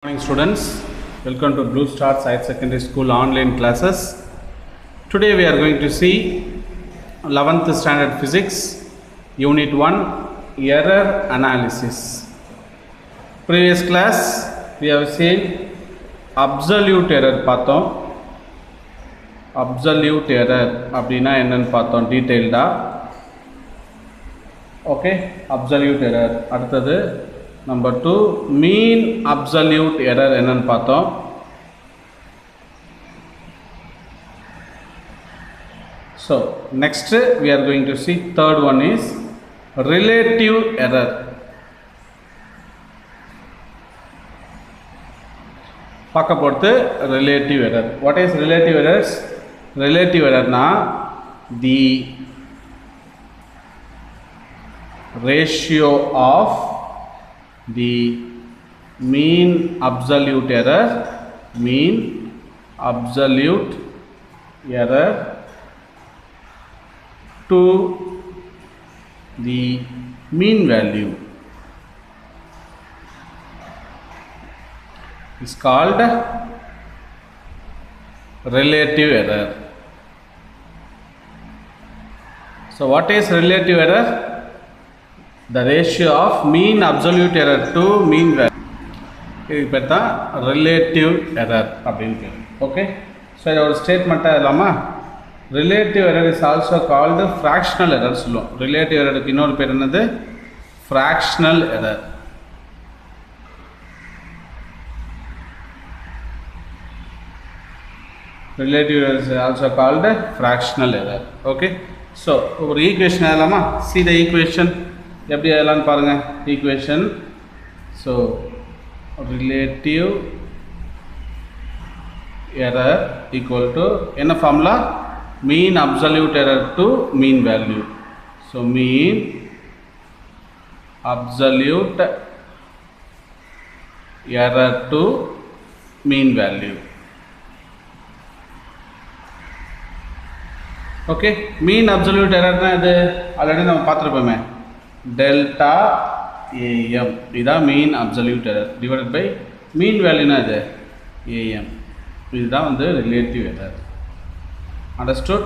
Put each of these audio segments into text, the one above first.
morning students welcome to blue star science secondary school online classes today we are going to see 11th standard physics unit 1 error analysis previous class we have seen absolute error பார்த்தோம் absolute error அப்படின்னா என்னன்னு பார்த்தோம் டீட்டெயில்டாக okay absolute error அடுத்தது number two mean absolute error என்னன்னு பார்த்தோம் so next we are going to see third one is relative error பார்க்க பொறுத்து relative error what is relative errors ரிலேட்டிவ் எரர்னா the ratio of the mean absolute error mean absolute error to the mean value is called relative error so what is relative error the ratio of mean absolute error to mean value இதுக்கு பேர் தான் relative error அப்படின்னு பேர் okay so இதை ஒரு ஸ்டேட்மெண்ட்டாக இல்லாமா relative error is also called fractional error சொல்லுவோம் ரிலேட்டிவ் எரருக்கு இன்னொரு பேர் என்னது fractional error relative error is also called fractional error okay so ஒரு ஈக்குவேஷன் எழுதலாமா சி த ஈக்குவேஷன் எப்படி எழுதலான்னு பாருங்கள் equation so relative error equal to என்ன formula mean absolute error to mean value so mean absolute error to mean value okay mean absolute எரர்னா இது already நம்ம பார்த்துருப்போமே டெல்டா ஏஎம் இதுதான் mean absolute error divided by mean வேல்யூனா இது AM இதுதான் வந்து ரிலேட்டிவ் எரர் அண்டர்ஸ்டுட்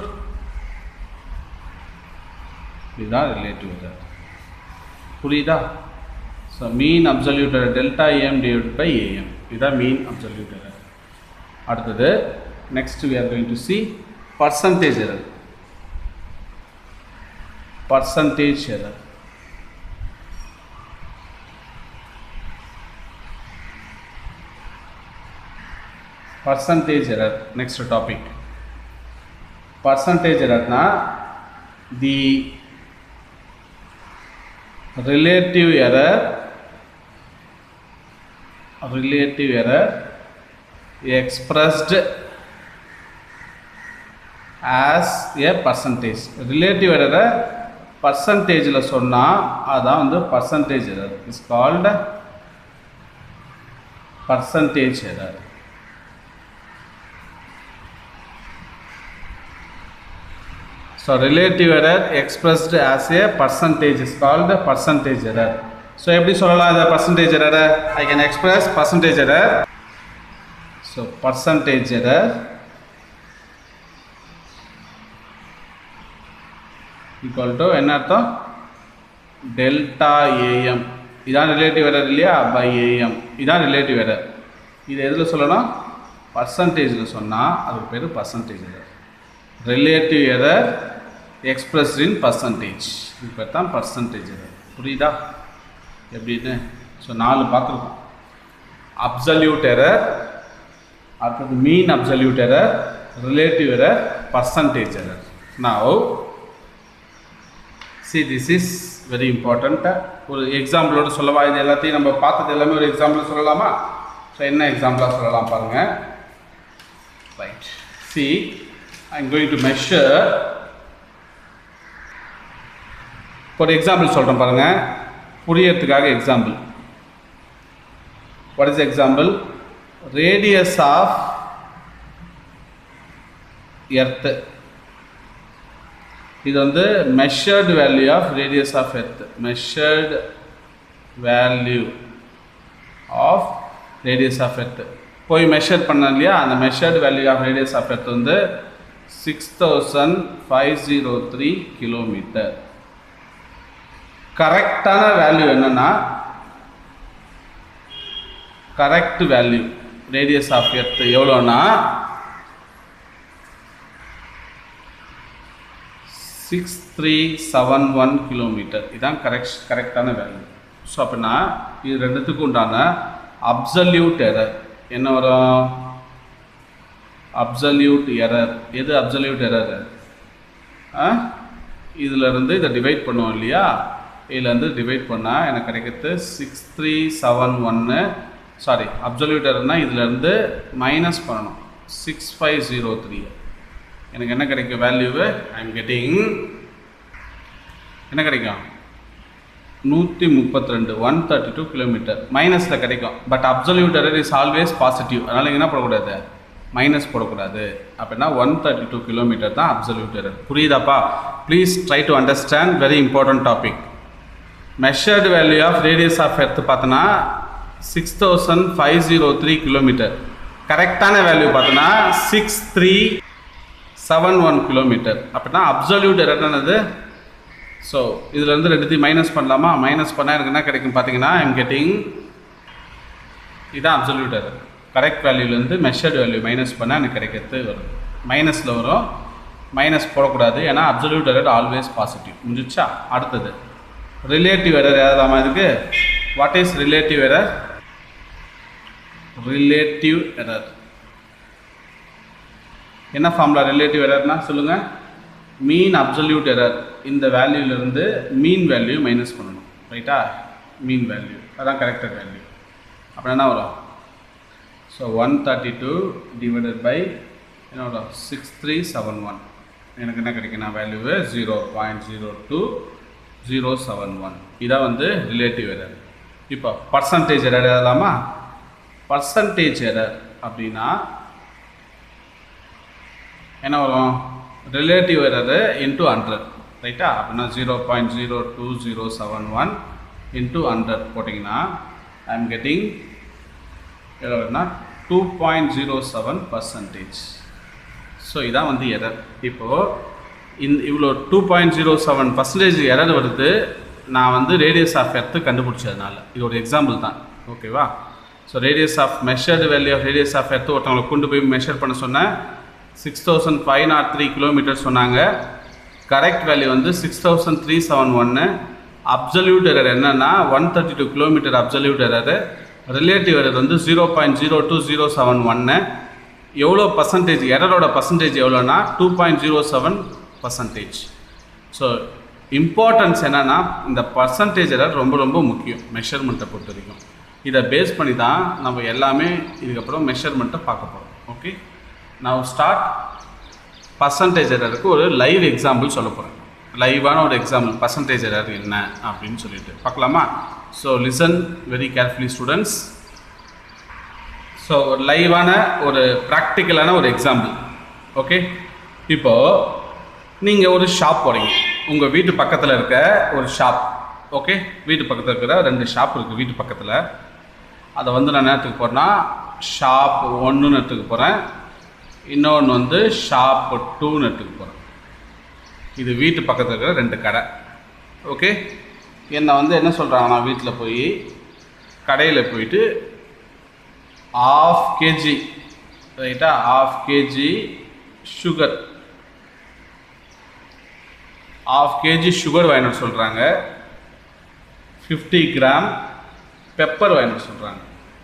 இதுதான் ரிலேட்டிவ் எரர் புரியுதா so mean absolute error delta AM divide by AM இதுதான் மீன் அப்சல்யூட் எரர் அடுத்தது next we are going to see percentage error percentage error percentage error next topic percentage error na the relative error relative error expressed as a percentage relative error பர்சன்டேஜில் சொன்னால் அதான் வந்து percentage error is called percentage error so relative error expressed as a percentage is called percentage error so எப்படி சொல்லலாம் இந்த percentage எரரை I can express percentage error so percentage error equal to என்ன அர்த்தம் டெல்டா ஏஎம் இதான் relative error இல்லையா by AM இதான் relative error இது எதில் சொல்லணும் பர்சன்டேஜில் சொன்னால் அதுக்கு பேர் percentage error relative error express in percentage இது பேர் தான் பர்சன்டேஜ் எரர் புரியுதா எப்படின்னு ஸோ நாலு பார்த்துருக்கோம் அப்சல்யூட் எரர் அடுத்தது mean absolute error relative error percentage error நான் see this is very important ஒரு எக்ஸாம்பிளோட சொல்லவா இது எல்லாத்தையும் நம்ம பார்த்தது எல்லாமே ஒரு எக்ஸாம்பிள் சொல்லலாமா ஸோ என்ன எக்ஸாம்பிளாக சொல்லலாம் பாருங்கள் right see I am going to measure ஒரு எக்ஸாம்பிள் சொல்கிறேன் பாருங்கள் புரியறதுக்காக example what is example radius of earth இது வந்து measured value of radius of earth measured value of radius of earth போய் மெஷர் பண்ண இல்லையா அந்த measured value of radius of earth வந்து six thousand five zero three kilometre கரெக்டான value என்னன்னா correct value radius of earth எவ்வளோனா six three seven one kilometre இதுதான் correct கரெக்டான வேல்யூ ஸோ அப்படின்னா இது ரெண்டுத்துக்கும் உண்டான அப்சல்யூட் எரர் என்ன வரும் அப்சல்யூட் எரர் எது அப்சல்யூட் எரர் ஆ இதிலிருந்து இதை டிவைட் பண்ணுவோம் இல்லையா இதுலேருந்து டிவைட் பண்ணால் எனக்கு கிடைக்கிறது சிக்ஸ் த்ரீ செவன் ஒன்று சாரி அப்சல்யூட் எரர்னால் இதுலேருந்து மைனஸ் பண்ணணும் சிக்ஸ் ஃபைவ் ஜீரோ த்ரீ எனக்கு என்ன கிடைக்கும் வேல்யூவு ஐ எம் கெட்டிங் என்ன கிடைக்கும் நூற்றி முப்பத்தி ரெண்டு ஒன் தேர்ட்டி டூ கிலோமீட்டர் மைனஸில் கிடைக்கும் but absolute error is always positive அதனால் என்ன போடக்கூடாது மைனஸ் போடக்கூடாது அப்படின்னா ஒன் தேர்ட்டி டூ கிலோமீட்டர் தான் அப்சல்யூட் எரர் புரியுதாப்பா please try to understand very important topic measured value of radius of earth பார்த்தோன்னா six thousand five zero three kilometre கரெக்டான value பார்த்தோன்னா six three seven one kilometre அப்படின்னா absolute error என்னது so இதுலேருந்து ரெண்டுத்தையும் minus பண்ணலாமா minus பண்ணால் எனக்கு என்ன கிடைக்கும் பார்த்தீங்கன்னா ஐம் கெட்டிங் இதான் அப்சல்யூட் எரர் கரெக்ட் வேல்யூலேருந்து மெஷர்டு வேல்யூ மைனஸ் பண்ணால் எனக்கு கிடைக்கிறது வரும் மைனஸில் வரும் மைனஸ் போடக்கூடாது ஏன்னா அப்சல்யூட் எரர் ஆல்வேஸ் பாசிட்டிவ் முடிஞ்சிச்சா அடுத்தது ரிலேட்டிவ் எரர் ஏதாமா இதுக்கு what is relative error relative error என்ன ஃபார்முலா ரிலேட்டிவ் எரர்னா சொல்லுங்கள் மீன் அப்சல்யூட் எரர் இந்த வேல்யூலேருந்து மீன் வேல்யூ மைனஸ் பண்ணணும் ரைட்டா மீன் வேல்யூ அதான் கரெக்டட் வேல்யூ அப்புறம் என்ன வரும் so one thirty two divided by என்ன வரும் சிக்ஸ் த்ரீ செவன் ஒன் எனக்கு என்ன கிடைக்குன்னா வேல்யூவு zero point zero two zero seven one இதான் வந்து ரிலேட்டிவ் எரர் இப்போ பர்சன்டேஜ் எரர் எழுதலாமா பர்சன்டேஜ் எரர் அப்படின்னா என்ன வரும் ரிலேட்டிவ் எரரு இன்ட்டு ஹண்ட்ரட் ரைட்டா அப்படின்னா zero point zero two zero seven one into hundred போட்டிங்கன்னா ஐ எம் கெட்டிங் எவ்வளோனா two point zero seven percentage so இதான் வந்து எரர் இப்போது இந்த இவ்வளோ two point zero seven percentage error வருது நான் வந்து ரேடியஸ் ஆஃப் எர்த்து கண்டுபிடிச்சதுனால இது ஒரு எக்ஸாம்பிள் தான் ஓகேவா so radius of measured value of radius of earth ஒருத்தவங்களை கொண்டு போய் மெஷர் பண்ண சொன்னேன் six thousand five nought three kilometre சொன்னாங்க கரெக்ட் வேல்யூ வந்து சிக்ஸ் தௌசண்ட் த்ரீ செவன் ஒன்று அப்சல்யூட் எரர் என்னன்னா one thirty two kilometre absolute error relative error வந்து zero point zero two zero seven ஒன்று எவ்வளோ பர்சன்டேஜ் எரரோட பர்சன்டேஜ் எவ்வளோனா two point zero seven percentage so importance என்னென்னா இந்த பர்சன்டேஜ் எரர் ரொம்ப ரொம்ப முக்கியம் மெஷர்மெண்ட்டை பொறுத்த வரைக்கும் இதை பேஸ் பண்ணி தான் நம்ம எல்லாமே இதுக்கப்புறம் மெஷர்மெண்ட்டை பார்க்க போகிறோம் ஓகே நான் ஸ்டார்ட் பர்சன்டேஜ் எரருக்கு ஒரு லைவ் எக்ஸாம்பிள் சொல்ல போகிறேன் லைவான ஒரு எக்ஸாம்பிள் பர்சன்டேஜ் எரர் என்ன அப்படின்னு சொல்லிட்டு பார்க்கலாமா so listen very carefully students so ஒரு லைவான ஒரு ப்ராக்டிக்கலான ஒரு எக்ஸாம்பிள் ஓகே இப்போது நீங்கள் ஒரு ஷாப் போகிறீங்க உங்கள் வீட்டு பக்கத்தில் இருக்க ஒரு ஷாப் ஓகே வீட்டு பக்கத்தில் இருக்கிற ரெண்டு ஷாப் இருக்குது வீட்டு பக்கத்தில் அதை வந்து நான் நேரத்துக்கு போகிறேன்னா ஷாப் ஒன்றுன்னு எடுத்துக்க போகிறேன் இன்னொன்று வந்து ஷாப் டூன்னு எடுத்துக்க போகிறேன் இது வீட்டு பக்கத்தில் இருக்கிற ரெண்டு கடை ஓகே என்னை வந்து என்ன சொல்கிறாங்க நான் வீட்டில் போய் கடையில் போயிட்டு ஆஃப் கேஜி ரைட்டா half KG sugar half KG sugar வாங்கிட்டு சொல்கிறாங்க ஃபிஃப்டி கிராம் பெப்பர் வாங்கிட்டு சொல்கிறாங்க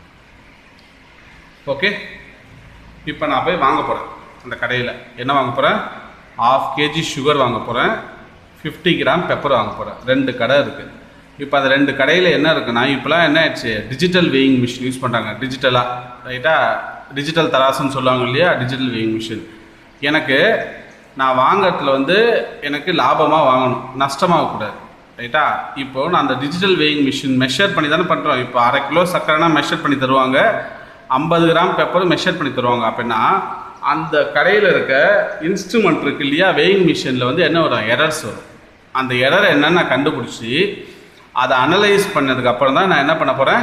ஓகே இப்போ நான் போய் வாங்க போகிறேன் அந்த கடையில் என்ன வாங்க போகிறேன் ஆஃப் கேஜி சுகர் வாங்க போகிறேன் ஃபிஃப்டி கிராம் பெப்பர் வாங்க போகிறேன் ரெண்டு கடை இருக்குது இப்போ அந்த ரெண்டு கடையில் என்ன இருக்குன்னா இப்போலாம் என்ன ஆயிடுச்சு டிஜிட்டல் வெயிங் மிஷின் யூஸ் பண்ணுறாங்க டிஜிட்டலாக ரைட்டா டிஜிட்டல் தராசுன்னு சொல்லுவாங்க இல்லையா டிஜிட்டல் வெயிங் மிஷின் எனக்கு நான் வாங்குறதுல வந்து எனக்கு லாபமாக வாங்கணும் நஷ்டமாகக்கூடாது ரைட்டா இப்போ நான் அந்த டிஜிட்டல் வெயிங் மிஷின் மெஷர் பண்ணி தானே பண்ணுறோம் இப்போ அரை கிலோ சக்கரைனா மெஷர் பண்ணி தருவாங்க ஐம்பது கிராம் பெப்பர் மெஷர் பண்ணி தருவாங்க அப்படின்னா அந்த கடையில் இருக்க இன்ஸ்ட்ருமெண்ட் இருக்கு இல்லையா வெயிங் மிஷினில் வந்து என்ன வரும் எரர்ஸ் வரும் அந்த எரர் என்னன்னு நான் கண்டுபிடிச்சி அதை அனலைஸ் பண்ணதுக்கு அப்புறம் தான் நான் என்ன பண்ண போகிறேன்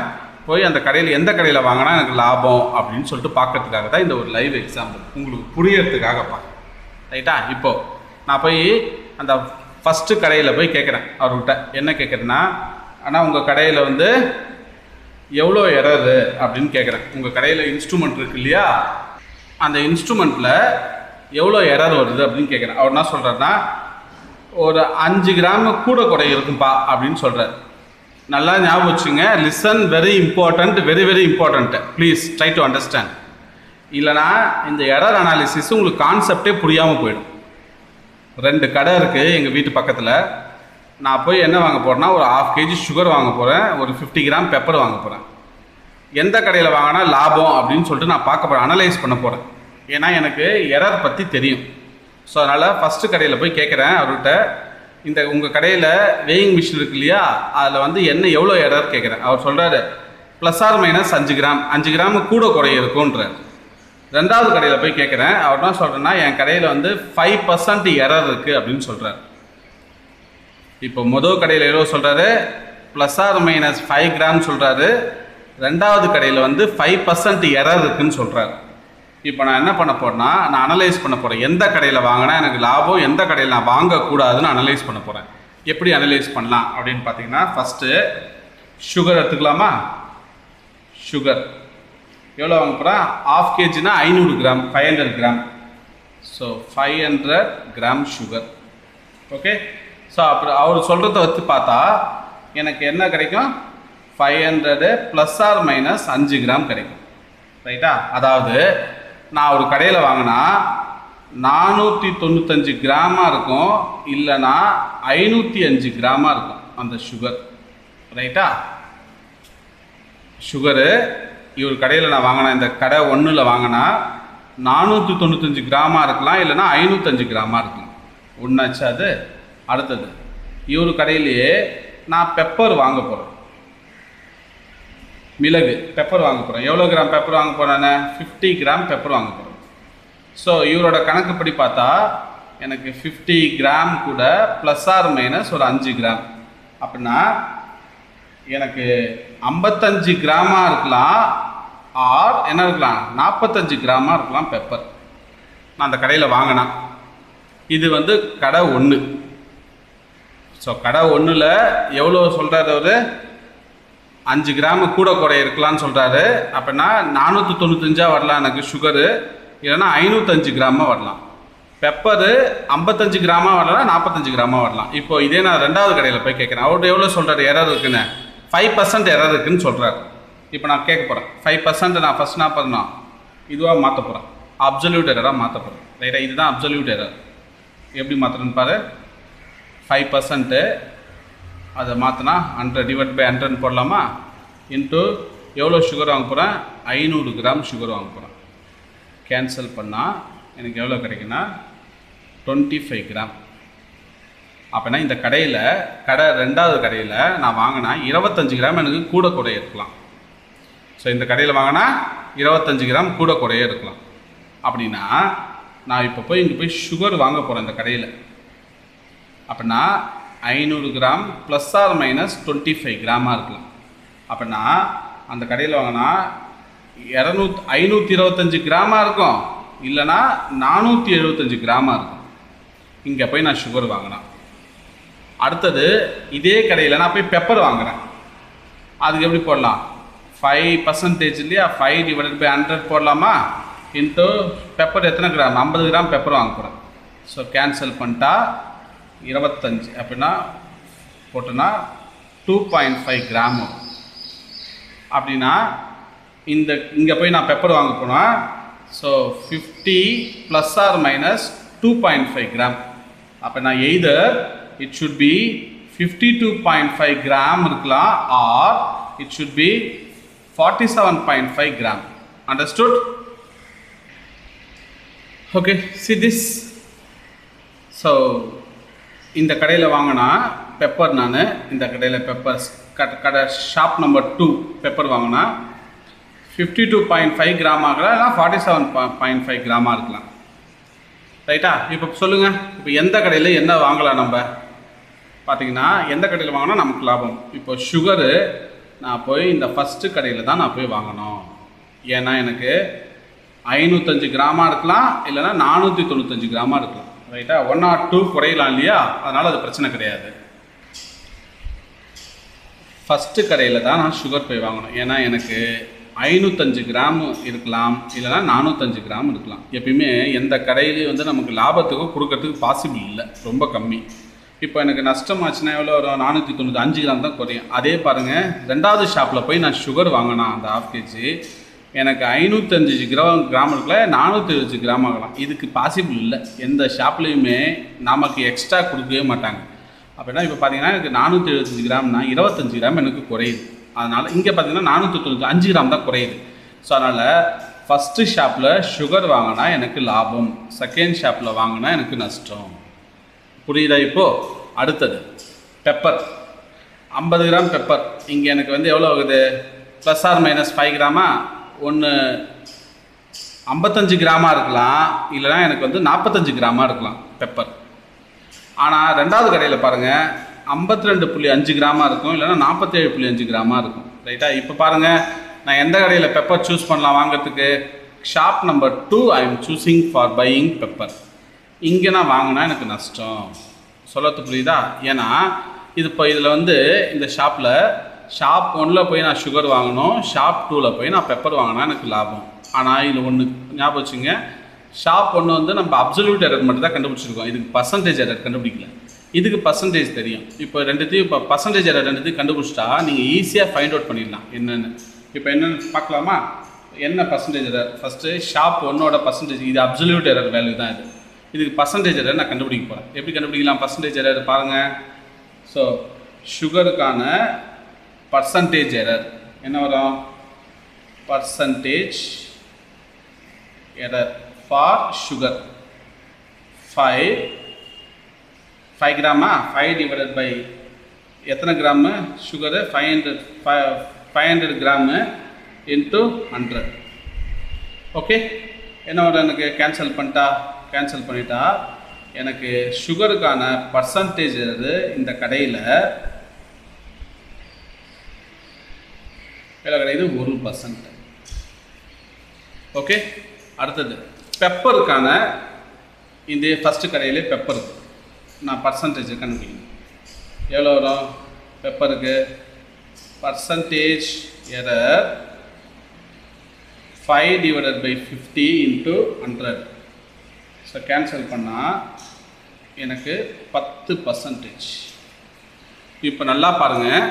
போய் அந்த கடையில் எந்த கடையில் வாங்கினா எனக்கு லாபம் அப்படின்னு சொல்லிட்டு பார்க்கறதுக்காக தான் இந்த ஒரு லைவ் எக்ஸாம்பிள் உங்களுக்கு புரியறதுக்காகப்பா ரைட்டா இப்போ நான் போய் அந்த ஃபஸ்ட்டு கடையில் போய் கேட்குறேன் அவர்கிட்ட என்ன கேட்குறேன்னா ஆனால் உங்கள் கடையில் வந்து எவ்வளோ எரரு அப்படின்னு கேட்குறேன் உங்கள் கடையில் இன்ஸ்ட்ருமெண்ட் இருக்கு இல்லையா அந்த இன்ஸ்ட்ருமெண்ட்டில் எவ்வளோ எரர் வருது அப்படின்னு கேட்குறேன் அவர் என்ன சொல்கிறாருன்னா ஒரு அஞ்சு கிராம் கூட குறை இருக்கும்பா அப்படின்னு சொல்கிறார் நல்லா ஞாபகம் வச்சுங்க listen very important very very important please try to understand இல்லைனா இந்த எரர் அனாலிசிஸ் உங்களுக்கு கான்செப்டே புரியாமல் போயிடும் ரெண்டு கடை இருக்குது எங்கள் வீட்டு பக்கத்தில் நான் போய் என்ன வாங்க போகிறேன்னா ஒரு ஹாஃப் கேஜி சுகர் வாங்க போகிறேன் ஒரு ஃபிஃப்டி கிராம் பெப்பர் வாங்க போகிறேன் எந்த கடையில் வாங்கினா லாபம் அப்படின்னு சொல்லிட்டு நான் பார்க்க போகிறேன் அனலைஸ் பண்ண போகிறேன் ஏன்னா எனக்கு எரர் பற்றி தெரியும் ஸோ அதனால் ஃபஸ்ட்டு கடையில் போய் கேட்குறேன் அவர்கிட்ட இந்த உங்கள் கடையில் வெயிங் மிஷின் இருக்கு இல்லையா அதில் வந்து என்ன எவ்வளோ எரர் கேட்குறேன் அவர் சொல்கிறாரு ப்ளஸ் ஆர் மைனஸ் அஞ்சு கிராம் அஞ்சு கிராம் கூட குறைய இருக்குன்றார் ரெண்டாவது கடையில் போய் கேட்குறேன் அவர் என்ன சொல்கிறேன்னா என் கடையில் வந்து ஃபைவ் பர்சன்ட் எரர் இருக்குது அப்படின்னு சொல்கிறார் இப்போ முதல் கடையில் எவ்வளோ சொல்கிறாரு plus or minus five gram சொல்கிறாரு ரெண்டாவது கடையில் வந்து ஃபைவ் பர்சன்ட் எரர் இருக்குன்னு சொல்கிறாரு இப்போ நான் என்ன பண்ண போறேன்னா நான் அனலைஸ் பண்ண போகிறேன் எந்த கடையில் வாங்கினா எனக்கு லாபம் எந்த கடையில் நான் வாங்கக்கூடாதுன்னு அனலைஸ் பண்ண போகிறேன் எப்படி அனலைஸ் பண்ணலாம் அப்படின்னு பார்த்தீங்கன்னா ஃபஸ்ட்டு சுகர் எடுத்துக்கலாமா சுகர் எவ்வளோ வாங்க போகிறேன் ஆஃப் கேஜினா ஐநூறு gram five hundred gram so five hundred gram sugar okay so அப்புறம் அவர் சொல்கிறத வச்சு பார்த்தா எனக்கு என்ன கிடைக்கும் five hundred plus or minus அஞ்சு கிராம் கிடைக்கும் ரைட்டா அதாவது நான் ஒரு கடையில் வாங்கினா நானூற்றி தொண்ணூத்தஞ்சு கிராமாக இருக்கும் இல்லைன்னா ஐநூற்றி அஞ்சு கிராமாக இருக்கும் அந்த சுகர் ரைட்டா சுகரு இவர் கடையில் நான் வாங்கினேன் இந்த கடை ஒன்றில் வாங்கினா நானூற்றி தொண்ணூத்தஞ்சு கிராமாக இருக்கலாம் இல்லைன்னா ஐநூற்றஞ்சு கிராமாக இருக்கலாம் ஒன்றாச்சு அது அடுத்தது இவர் கடையிலேயே நான் பெப்பர் வாங்க போகிறேன் மிளகு பெப்பர் வாங்க போகிறேன் எவ்வளோ கிராம் பெப்பர் வாங்க போகிறேன்னு ஃபிஃப்டி கிராம் பெப்பர் வாங்க போகிறேன் ஸோ இவரோட கணக்குப்படி பார்த்தா எனக்கு ஃபிஃப்டி கிராம் கூட ப்ளஸ் ஆர் மைனஸ் ஒரு அஞ்சு கிராம் அப்படின்னா எனக்கு ஐம்பத்தஞ்சு கிராமாக இருக்கலாம் ஆர் என்ன இருக்கலாம் நாற்பத்தஞ்சு கிராமாக இருக்கலாம் பெப்பர் நான் அந்த கடையில் வாங்கினேன் இது வந்து கடை ஒன்று ஸோ கடை ஒன்றில் எவ்வளோ சொல்கிறாரு அவர் அஞ்சு கிராம் கூட குறை இருக்கலாம்னு சொல்கிறாரு அப்படின்னா நானூற்றி தொண்ணூத்தஞ்சா வரலாம் எனக்கு சுகரு இல்லைன்னா ஐநூற்றஞ்சு கிராமாக வரலாம் பெப்பரு ஐம்பத்தஞ்சு கிராமாக வரலாம் நாற்பத்தஞ்சு கிராமாக வரலாம் இப்போ இதே நான் ரெண்டாவது கடையில் போய் கேட்குறேன் அவர்கிட்ட எவ்வளோ சொல்கிறாரு எரர் இருக்குன்னு ஃபைவ் பர்சன்ட் எரர் இருக்குன்னு சொல்கிறாரு இப்போ நான் கேட்க போகிறேன் ஃபைவ் பர்சன்ட் நான் ஃபஸ்ட் என்ன பண்ணணும் இதுவாக மாற்ற போகிறேன் அப்சல்யூட் எரராக மாற்ற போகிறேன் ரைட்டா இதுதான் அப்சல்யூட் எரர் எப்படி மாற்றுறேன்னு பாரு ஃபைவ் பர்சன்ட்டு அதை மாற்றினா ஹண்ட்ரட் டிவைட் பை ஹண்ட்ரட் போடலாமா இன்ட்டு எவ்வளோ சுகர் வாங்க போகிறேன் ஐநூறு கிராம் சுகர் வாங்க போகிறேன் கேன்சல் பண்ணால் எனக்கு எவ்வளோ கிடைக்குன்னா டுவெண்ட்டி ஃபைவ் கிராம் அப்போனா இந்த கடையில் கடை ரெண்டாவது கடையில் நான் வாங்கினா இருபத்தஞ்சு கிராம் எனக்கு கூட குறைய இருக்கலாம் ஸோ இந்த கடையில் வாங்கினா இருபத்தஞ்சு கிராம் கூட குறைய இருக்கலாம் அப்படின்னா நான் இப்போ போய் இங்கே போய் சுகர் வாங்க போகிறேன் இந்த கடையில் அப்படின்னா ஐநூறு gram plus or minus twenty five கிராமாக இருக்கலாம் அப்படின்னா அந்த கடையில் வாங்கினா இரநூத் ஐநூற்றி இருபத்தஞ்சி கிராமாக இருக்கும் இல்லைன்னா நானூற்றி எழுபத்தஞ்சு கிராமாக இருக்கும் இங்கே போய் நான் சுகர் வாங்கினேன் அடுத்தது இதே கடையில் நான் போய் பெப்பர் வாங்குறேன் அதுக்கு எப்படி போடலாம் ஃபைவ் பர்சன்டேஜ் இல்லையா ஃபைவ் டிவைடட் பை ஹண்ட்ரட் போடலாமா இன்ட்டு பெப்பர் எத்தனை கிராம் ஐம்பது கிராம் பெப்பர் வாங்க போகிறேன் ஸோ கேன்சல் பண்ணிட்டா இருபத்தஞ்சி அப்படின்னா போட்டோன்னா டூ பாயிண்ட் ஃபைவ் கிராம் வரும் அப்படின்னா இந்த இங்கே போய் நான் பெப்பர் வாங்க போனால் so fifty plus or minus two point five gram அப்போ நான் either it should be fifty two point five gram இருக்கலாம் or it should be forty seven point five gram understood okay see this so இந்த கடையில் வாங்கினா pepper நான் இந்த கடையில் pepper கடை ஷாப் நம்பர் டூ பெப்பர் வாங்கினா fifty two point five gram ஆகலாம் இல்லைனா ஃபார்ட்டி செவன் பாயிண்ட் ஃபைவ் கிராமாக இருக்கலாம் ரைட்டா இப்போ சொல்லுங்கள் இப்போ எந்த கடையில் என்ன வாங்கலாம் நம்ம பார்த்தீங்கன்னா எந்த கடையில் வாங்கினா நமக்கு லாபம் இப்போ சுகரு நான் போய் இந்த ஃபஸ்ட்டு கடையில் தான் நான் போய் வாங்கணும் ஏன்னா எனக்கு ஐநூற்றஞ்சு கிராமாக இருக்கலாம் இல்லைன்னா நானூற்றி தொண்ணூத்தஞ்சு கிராமாக இருக்கலாம் ரைட்டா ஒன் ஆர் டூ குறையலாம் இல்லையா அதனால் அது பிரச்சனை கிடையாது ஃபஸ்ட்டு கடையில் தான் நான் சுகர் போய் வாங்கணும் ஏன்னா எனக்கு ஐநூற்றஞ்சு கிராம் இருக்கலாம் இல்லைன்னா நானூற்றஞ்சு கிராம் இருக்கலாம் எப்பயுமே எந்த கடையிலையும் வந்து நமக்கு லாபத்துக்கு கொடுக்கறதுக்கு பாசிபிள் இல்லை ரொம்ப கம்மி இப்போ எனக்கு நஷ்டமாச்சுன்னா எவ்வளோ வரும் நானூற்றி தொண்ணூற்றி அஞ்சு கிராம் தான் குறையும் அதே பாருங்கள் ரெண்டாவது ஷாப்பில் போய் நான் சுகர் வாங்கினா அந்த ஹாஃப் கேஜி எனக்கு ஐநூற்றஞ்சு கிராம் கிராம் இருக்கல நானூற்றி எழுபது கிராம் ஆகலாம் இதுக்கு பாசிபிள் இல்லை எந்த ஷாப்லேயுமே நமக்கு எக்ஸ்ட்ரா கொடுக்கவே மாட்டாங்க அப்படின்னா இப்போ பார்த்தீங்கன்னா எனக்கு நானூற்றி எழுபத்தஞ்சு கிராம்னா இருபத்தஞ்சு கிராம் எனக்கு குறையுது அதனால் இங்கே பார்த்தீங்கன்னா நானூற்றி தொண்ணூற்றி அஞ்சு கிராம் தான் குறையுது ஸோ அதனால் ஃபஸ்ட்டு ஷாப்பில் சுகர் வாங்கினா எனக்கு லாபம் செகண்ட் ஷாப்பில் வாங்கினா எனக்கு நஷ்டம் புரியுதா இப்போ அடுத்தது பெப்பர் ஐம்பது கிராம் பெப்பர் இங்கே எனக்கு வந்து எவ்வளோ ஆகுது ப்ளஸ் ஆர் மைனஸ் ஃபைவ் கிராமா ஒன்று ஐம்பத்தஞ்சு கிராமாக இருக்கலாம் இல்லைனா எனக்கு வந்து நாற்பத்தஞ்சு கிராமாக இருக்கலாம் பெப்பர் ஆனால் ரெண்டாவது கடையில் பாருங்கள் ஐம்பத்தி ரெண்டு புள்ளி அஞ்சு கிராமாக இருக்கும் இல்லைன்னா நாற்பத்தேழு புள்ளி அஞ்சு கிராமாக இருக்கும் ரைட்டா இப்போ பாருங்கள் நான் எந்த கடையில் பெப்பர் சூஸ் பண்ணலாம் வாங்குறதுக்கு shop number two I am choosing for buying pepper இங்கே நான் வாங்கினா எனக்கு நஷ்டம் சொல்லத்து புரியுதா ஏன்னா இது இப்போ இதில் வந்து இந்த ஷாப்பில் ஷாப் ஒன்றில் போய் நான் சுகர் வாங்கணும் ஷாப் டூவில் போய் நான் பெப்பர் வாங்கினா எனக்கு லாபம் ஆனால் இதில் ஒன்று ஞாபகம் வச்சுங்க ஷாப் ஒன்று வந்து நம்ம அப்சல்யூட் எரர் மட்டும் தான் கண்டுபிடிச்சிருக்கோம் இதுக்கு பர்சன்டேஜ் எரர் கண்டுபிடிக்கல இதுக்கு பர்சன்டேஜ் தெரியும் இப்போ ரெண்டுத்தையும் இப்போ பர்சன்டேஜ் எரர் ரெண்டுத்தையும் கண்டுபிடிச்சிட்டா நீங்கள் ஈஸியாக ஃபைண்ட் அவுட் பண்ணிடலாம் என்னென்னு இப்போ என்னென்னு பார்க்கலாமா என்ன பர்சன்டேஜ் எரர் ஃபஸ்ட்டு ஷாப் ஒன்னோட பர்சன்டேஜ் இது அப்சல்யூட் எரர் வேல்யூ தான் இது இதுக்கு பர்சன்டேஜ் எரர் நான் கண்டுபிடிக்க போகிறேன் எப்படி கண்டுபிடிக்கலாம் பர்சன்டேஜ் எரர் பாருங்கள் ஸோ சுகருக்கான பர்சன்டேஜ் எரர் என்ன வரும் percentage error for sugar five five கிராமா ஃபைவ் டிவைடட் பை எத்தனை gram sugar five hundred five hundred gram into hundred okay என்ன வரும் எனக்கு கேன்சல் பண்ணிட்டா கேன்சல் பண்ணிட்டா எனக்கு சுகருக்கான பர்சன்டேஜ் இந்த கடையில் எவ்வளோ கிடையாது ஒரு பர்சன்ட் ஓகே அடுத்தது பெப்பருக்கான இந்த ஃபஸ்ட்டு கடையிலே பெப்பர் நான் பர்சன்டேஜ் கண்டுபிடிக்கணும் எவ்வளோ வரும் பெப்பருக்கு percentage error five divided by fifty into hundred so cancel பண்ணால் எனக்கு பத்து பர்சன்டேஜ் இப்போ நல்லா பாருங்கள்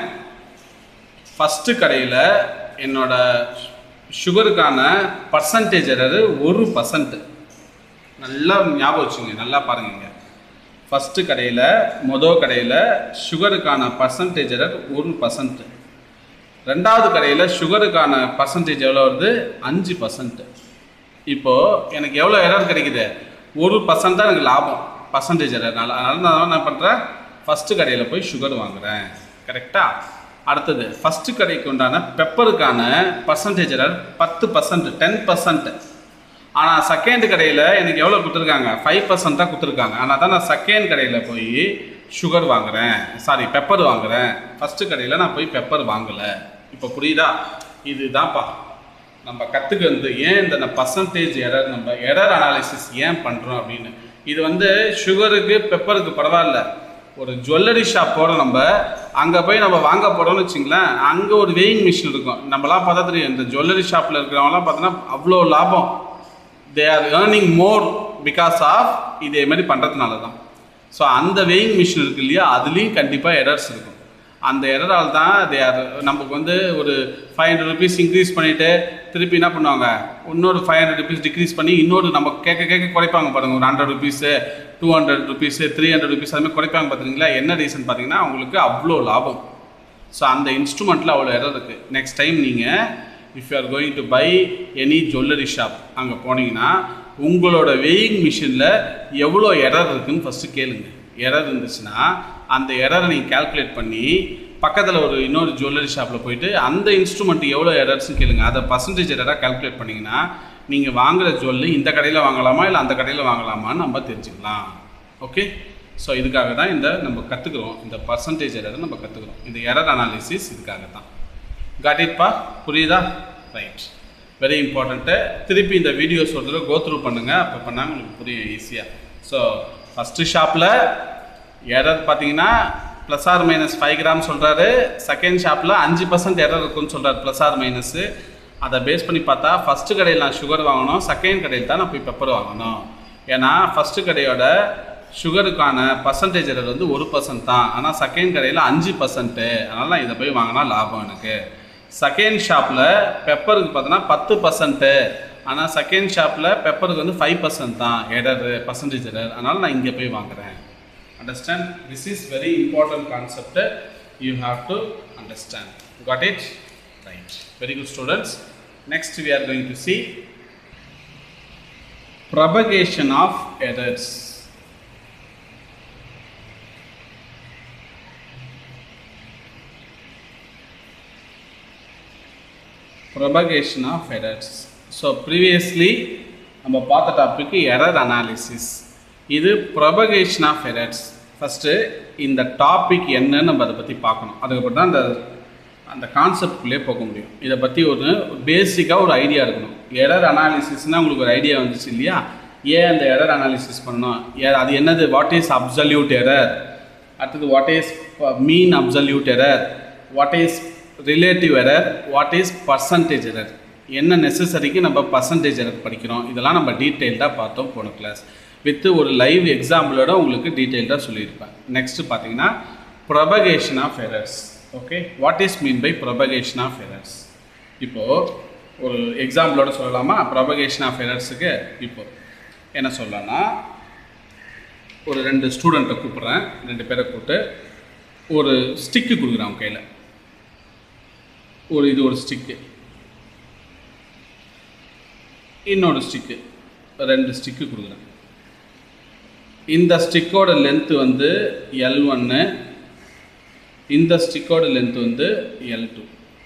ஃபஸ்ட்டு கடையில் என்னோட சுகருக்கான பர்சன்டேஜ் எரர் ஒரு பர்சன்ட் நல்லா ஞாபகம் வச்சுங்க நல்லா பாருங்க ஃபஸ்ட்டு கடையில் மொதல் கடையில் சுகருக்கான பர்சன்டேஜ் எரர் ஒரு பர்சன்ட் ரெண்டாவது கடையில் சுகருக்கான பர்சன்டேஜ் எவ்வளோ வருது அஞ்சு பர்சன்ட் இப்போது எனக்கு எவ்வளோ எரர் கிடைக்குது ஒரு பர்சன்ட் தான் எனக்கு லாபம் பர்சன்டேஜ் எரர்னால அதனால நான் என்ன பண்ணுறேன் ஃபஸ்ட்டு கடையில் போய் சுகர் வாங்குறேன் கரெக்டாக அடுத்தது ஃபஸ்ட்டு கடைக்கு உண்டான பெப்பருக்கான பர்சன்டேஜ் எரர் பத்து பர்சன்ட் டென் பர்சன்ட் ஆனால் செகண்ட் கடையில் எனக்கு எவ்வளோ கொடுத்துருக்காங்க ஃபைவ் பர்சன்ட் தான் கொடுத்துருக்காங்க ஆனால் தான் நான் செகண்ட் கடையில் போய் சுகர் வாங்குறேன் சாரி பெப்பர் வாங்குறேன் ஃபஸ்ட்டு கடையில் நான் போய் பெப்பர் வாங்கலை இப்போ புரியுதா இதுதான்ப்பா நம்ம கற்றுக்கிறது ஏன் இந்த பர்சன்டேஜ் எரர் நம்ம எரர் அனாலிசிஸ் ஏன் பண்ணுறோம் அப்படின்னு இது வந்து சுகருக்கு பெப்பருக்கு பரவாயில்ல ஒரு ஜுவல்லரி ஷாப் போகிறோம் நம்ம அங்கே போய் நம்ம வாங்க போகிறோம்னு வச்சுங்களேன் அங்கே ஒரு வெயிங் மிஷின் இருக்கும் நம்மலாம் பார்த்தா தெரியும் இந்த ஜுவல்லரி ஷாப்பில் இருக்கிறவங்களாம் பார்த்தோன்னா அவ்வளோ லாபம் they are earning more because of இதே மாதிரி பண்ணுறதுனால தான் ஸோ அந்த வெயிங் மிஷின் இருக்கு இல்லையா அதுலேயும் கண்டிப்பாக எரர்ஸ் இருக்கும் அந்த எரரால் தான் தே ஆர் நமக்கு வந்து ஒரு ஃபைவ் ஹண்ட்ரட் ருபீஸ் இன்க்ரீஸ் பண்ணிவிட்டு திருப்பி என்ன பண்ணுவாங்க இன்னொரு ஃபைவ் ஹண்ட்ரட் ருபீஸ் டிக்ரீஸ் பண்ணி இன்னொரு நம்ம கேட்க கேட்க குறைப்பாங்க பாருங்க ஒரு hundred rupees two hundred rupees three hundred rupees அதுமாதிரி குறைப்பாங்க பார்த்தீங்களா என்ன ரீசன் பார்த்தீங்கன்னா அவங்களுக்கு அவ்வளோ லாபம் ஸோ அந்த இன்ஸ்ட்ருமெண்ட்டில் அவ்வளோ எரர் இருக்குது நெக்ஸ்ட் டைம் நீங்கள் if you are going to buy any jewellery shop அங்கே போனீங்கன்னா உங்களோட வெயிங் மிஷினில் எவ்வளோ எரர் இருக்குன்னு ஃபஸ்ட்டு கேளுங்க எரர் இருந்துச்சுன்னா அந்த எரரை நீங்கள் கால்குலேட் பண்ணி பக்கத்தில் ஒரு இன்னொரு ஜுவல்லரி ஷாப்பில் போயிட்டு அந்த இன்ஸ்ட்ருமெண்ட் எவ்வளோ எரர்ஸ்னு கேளுங்க அதை பர்சன்டேஜ் எரராக கால்குலேட் பண்ணிங்கன்னா நீங்கள் வாங்குகிற ஜுவல்லு இந்த கடையில் வாங்கலாமா இல்லை அந்த கடையில் வாங்கலாமான்னு நம்ம தெரிஞ்சுக்கலாம் ஓகே ஸோ இதுக்காக தான் இந்த நம்ம கற்றுக்குறோம் இந்த பர்சன்டேஜ் எரரை நம்ம கற்றுக்குறோம் இந்த எரர் அனாலிசிஸ் இதுக்காக தான் காட் இட் பா புரியுதா ரைட் வெரி இம்பார்ட்டண்ட்டு திருப்பி இந்த வீடியோஸ் ஒரு தடவை கோ த்ரூ பண்ணுங்கள் அப்போ பண்ணாங்க உங்களுக்கு புரியும் ஈஸியாக ஸோ ஃபஸ்ட்டு ஷாப்பில் எரர் பார்த்தீங்கன்னா plus or minus five gram சொல்கிறாரு செகண்ட் ஷாப்பில் அஞ்சு பர்சன்ட் எரர் இருக்குன்னு சொல்கிறார் ப்ளஸ் ஆர் மைனஸு அதை பேஸ் பண்ணி பார்த்தா ஃபஸ்ட்டு கடையில் நான் சுகர் வாங்கணும் செகண்ட் கடையில் தான் நான் போய் பெப்பர் வாங்கணும் ஏன்னா ஃபஸ்ட்டு கடையோட சுகருக்கான பர்சன்டேஜ் எரர் வந்து ஒரு பர்சன்ட் தான் ஆனால் செகண்ட் கடையில் அஞ்சு பர்சன்ட்டு அதனால் நான் இதை போய் வாங்கினா லாபம் எனக்கு செகண்ட் ஷாப்பில் பெப்பருக்கு பார்த்தோன்னா பத்து பர்சன்ட்டு ஆனால் செகண்ட் ஷாப்பில் பெப்பருக்கு வந்து ஃபைவ் பர்சன்ட் தான் எரர் பர்சன்டேஜ் எரர் அதனால் நான் இங்கே போய் வாங்குறேன் understand this is very important concept you have to understand got it right very good students next we are going to see propagation of errors propagation of errors so previously நம்ம பார்த்த topic error analysis இது propagation of errors first இந்த topic என்னன்னு நம்ம அதை பற்றி பார்க்கணும் அதுக்கப்புறம் தான் அந்த அந்த கான்செப்ட்குள்ளே போக முடியும் இதை பற்றி ஒரு பேசிக்காக ஒரு ஐடியா இருக்கணும் எரர் அனாலிசிஸ்னால் உங்களுக்கு ஒரு ஐடியா வந்துச்சு இல்லையா ஏன் அந்த எரர் அனாலிசிஸ் பண்ணணும் ஏ அது என்னது வாட் இஸ் அப்சல்யூட் எரர் அடுத்தது what is mean absolute error what is relative error what is percentage error என்ன நெசசரிக்கு நம்ம பர்சன்டேஜ் எரர் படிக்கிறோம் இதெல்லாம் நம்ம டீட்டெயில்டாக பார்த்தோம் போன கிளாஸ் வித் ஒரு லைவ் எக்ஸாம்பிளோட உங்களுக்கு டீட்டெயில்டாக சொல்லியிருப்பேன் நெக்ஸ்ட் பார்த்தீங்கன்னா propagation of errors okay what is mean by propagation of errors இப்போது ஒரு எக்ஸாம்பிளோட சொல்லலாமா ப்ரொபகேஷன் ஆஃப் எரர்ஸுக்கு இப்போ என்ன சொல்லலாம்னா ஒரு ரெண்டு ஸ்டூடெண்ட்டை கூப்பிட்றேன் ரெண்டு பேரை கூப்பிட்டு ஒரு ஸ்டிக்கு கொடுக்குறேன் அவங்க கையில் ஒரு இது ஒரு ஸ்டிக்கு இன்னொரு ஸ்டிக்கு ரெண்டு ஸ்டிக்கு கொடுக்குறேன் இந்த ஸ்டிக்கோட லென்த்து வந்து எல் ஒன்று இந்த ஸ்டிக்கோட லென்த் வந்து எல் டூ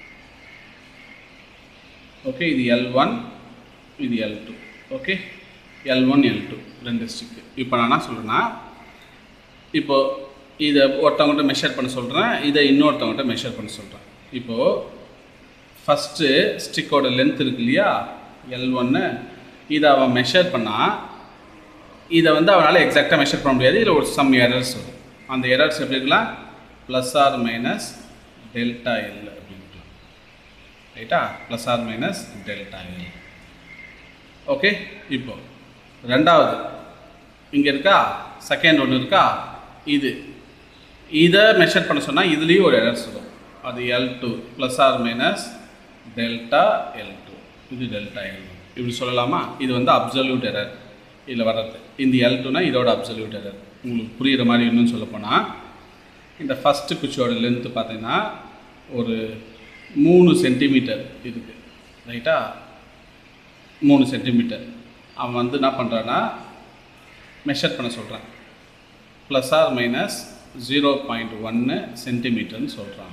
ஓகே இது எல் ஒன் இது L two okay L one L two ரெண்டு ஸ்டிக்கு இப்போ நான் என்ன சொல்கிறேன்னா இப்போ இதை ஒருத்தவங்கள்ட்ட மெஷர் பண்ண சொல்கிறேன் இதை இன்னொருத்தவங்கள்ட்ட மெஷர் பண்ண சொல்கிறேன் இப்போது ஃபஸ்ட்டு ஸ்டிக்கோட லென்த் இருக்கு இல்லையா எல் ஒன்று இதை அவன் மெஷர் பண்ணால் இதை வந்து அவனால் எக்ஸாக்டாக மெஷர் பண்ண முடியாது இதில் ஒரு சம் எரர்ஸ் வரும் அந்த எரர்ஸ் எப்படி இருக்கலாம் plus or minus delta L அப்படின்ட்டு ரைட்டா plus or minus delta L okay இப்போ ரெண்டாவது இங்கே இருக்கா செகண்ட் ஒன்று இருக்கா இது இதை மெஷர் பண்ண சொன்னால் இதுலேயும் ஒரு எரர்ஸ் வரும் அது L two plus or minus delta L two இது டெல்டா எல் இப்படி சொல்லலாமா இது வந்து அப்சல்யூட் எரர் இதில் வர்றது இந்த எல் டூனா இதோட அப்சல்யூட் எரர் உங்களுக்கு புரிகிற மாதிரி இன்னும் சொல்லப்போனால் இந்த ஃபஸ்ட்டு குச்சியோட லென்த்து பார்த்தீங்கன்னா ஒரு மூணு சென்டிமீட்டர் இருக்குது ரைட்டா மூணு சென்டிமீட்டர் அவன் வந்து என்ன பண்ணுறான்னா மெஷர் பண்ண சொல்கிறான் plus or minus zero point ஒன்று சென்டிமீட்டர்னு சொல்கிறான்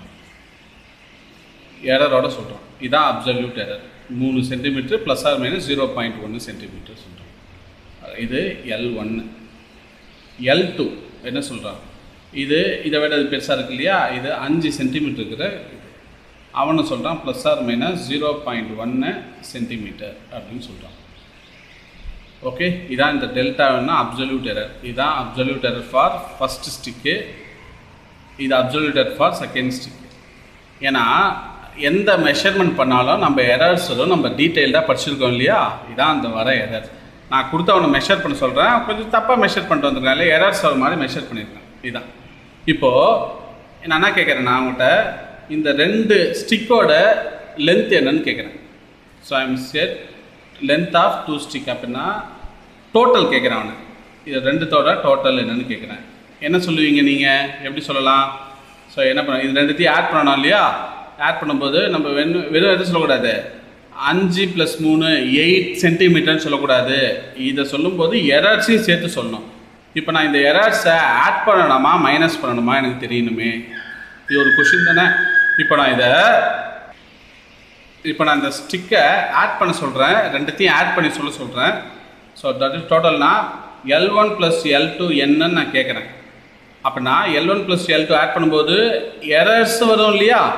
எரரோட சொல்கிறான் இதான் அப்சல்யூட் எரர் மூணு centimetre plus or minus zero point ஒன்று சென்டிமீட்டர் சொல்கிறான் இது எல் ஒன்று எல் டூ என்ன சொல்கிறான் இது இதை விட இது பெருசாக இருக்கு இல்லையா இது அஞ்சு சென்டிமீட்டர் இருக்கிற இது அவனை சொல்கிறான் plus or minus zero point ஒன்று சென்டிமீட்டர் அப்படின்னு சொல்கிறான் ஓகே இதான் இந்த டெல்டான்னா அப்சல்யூட் எரர் இதான் absolute error for first stick இது absolute error for second stick ஏன்னா எந்த மெஷர்மெண்ட் பண்ணாலும் நம்ம எரர்ஸ் வரும் நம்ம டீட்டெயில்டாக படிச்சிருக்கோம் இல்லையா இதான் அந்த வர எரர் நான் கொடுத்தவனை மெஷர் பண்ண சொல்கிறேன் கொஞ்சம் தப்பாக மெஷர் பண்ணிட்டு வந்திருக்கேன் இல்லை எரர்ஸ் வர மாதிரி மெஷர் பண்ணியிருக்கேன் இதுதான் இப்போது நான் என்ன கேட்குறேன் நான் அவங்கள்ட்ட இந்த ரெண்டு ஸ்டிக்கோட லென்த் என்னன்னு கேட்குறேன் so I'm said length of two stick அப்படின்னா டோட்டல் கேட்குறேன் அவனை இது ரெண்டுத்தோட டோட்டல் என்னன்னு கேட்குறேன் என்ன சொல்லுவீங்க நீங்கள் எப்படி சொல்லலாம் ஸோ என்ன பண்ண இது ரெண்டுத்தையும் ஆட் பண்ணணும் இல்லையா ஆட் பண்ணும்போது நம்ம வெறும் வெறும் எதுவும் சொல்லக்கூடாது அஞ்சு ப்ளஸ் மூணு எயிட் சென்டிமீட்டர்னு சொல்லக்கூடாது இதை சொல்லும்போது எரர்ஸையும் சேர்த்து சொல்லணும் இப்போ நான் இந்த எரர்ஸை ஆட் பண்ணணுமா மைனஸ் பண்ணணுமா எனக்கு தெரியணுமே இது ஒரு கொஷின் தானே இப்போ நான் இதை இப்போ நான் இந்த ஸ்டிக்கை ஆட் பண்ண சொல்கிறேன் ரெண்டுத்தையும் ஆட் பண்ணி சொல்ல சொல்கிறேன் ஸோ தட் இஸ் டோட்டல்னா L one plus L two என்னன்னு நான் கேட்குறேன் அப்படின்னா L one plus L two add பண்ணும்போது எரர்ஸ் வரும் இல்லையா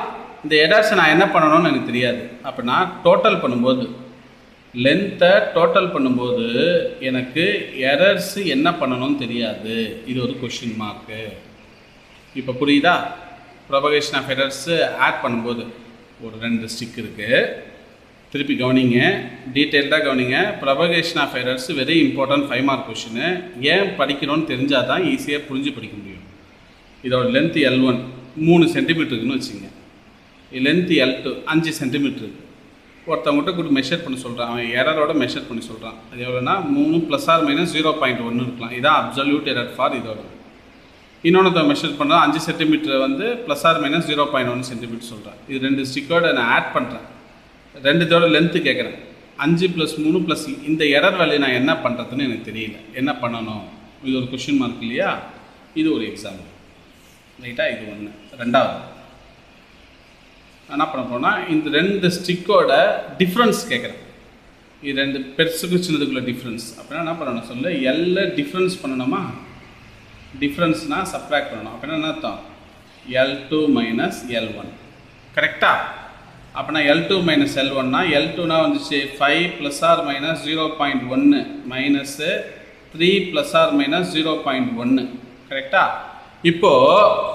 இந்த எரர்ஸை நான் என்ன பண்ணணும்னு எனக்கு தெரியாது அப்போ நான் டோட்டல் பண்ணும்போது லென்த்தை டோட்டல் பண்ணும்போது எனக்கு எரர்ஸ் என்ன பண்ணணும்னு தெரியாது இது ஒரு கொஷின் மார்க்கு இப்போ புரியுதா ப்ரொபகேஷன் ஆஃப் எரர்ஸு ஆட் பண்ணும்போது ஒரு ரெண்டு ஸ்டிக் இருக்குது திருப்பி கவனிங்க டீட்டெயில்டாக கவனிங்க propagation of errors very important five mark question ஏன் படிக்கணும்னு தெரிஞ்சால் தான் ஈஸியாக புரிஞ்சு படிக்க முடியும் இதோட லென்த் எல் ஒன் மூணு சென்டிமீட்டருக்குன்னு வச்சுங்க லென்த் எல் டூ அஞ்சு சென்டிமீட்டர் ஒருத்தவங்ககிட்ட கூட மெஷர் பண்ண சொல்கிறான் அவன் எரரோட மெஷர் பண்ணி சொல்கிறான் அது எவ்வளோனா மூணு plus or minus zero point ஒன்று இருக்கலாம் இதான் அப்சல்யூட் எரர் ஃபார் இதோட இன்னொன்று மெஷர் பண்ணுறோம் அஞ்சு சென்டிமீட்டர் வந்து plus or minus zero point one centimetre சொல்கிறேன் இது ரெண்டு ஸ்டிக்கோட நான் ஆட் பண்ணுறேன் ரெண்டுத்தோட லென்த்து கேட்குறேன் அஞ்சு ப்ளஸ் மூணு ப்ளஸ் இந்த எரர் வேலையை நான் என்ன பண்ணுறதுன்னு எனக்கு தெரியல என்ன பண்ணணும் இது ஒரு கொஷின் மார்க் இல்லையா இது ஒரு எக்ஸாம்பிள் ரைட்டா இது ஒன்று ரெண்டாவது நான் என்ன பண்ண போனால் இந்த ரெண்டு ஸ்டிக்கோட டிஃப்ரென்ஸ் கேட்குறேன் இது ரெண்டு பெருசுக்கு சின்னதுக்குள்ள டிஃப்ரென்ஸ் அப்படின்னா என்ன பண்ணணும் சொல்லு எல்ல டிஃப்ரென்ஸ் பண்ணணுமா டிஃப்ரென்ஸ்னால் சப்ராக்ட் பண்ணணும் அப்படின்னா என்ன அர்த்தம் L two minus L one கரெக்டா அப்படின்னா எல் டூ மைனஸ் எல் ஒன்னா எல் டூனா வந்துச்சு five plus or minus zero point ஒன்று minus three plus or minus zero point ஒன்று கரெக்டா இப்போது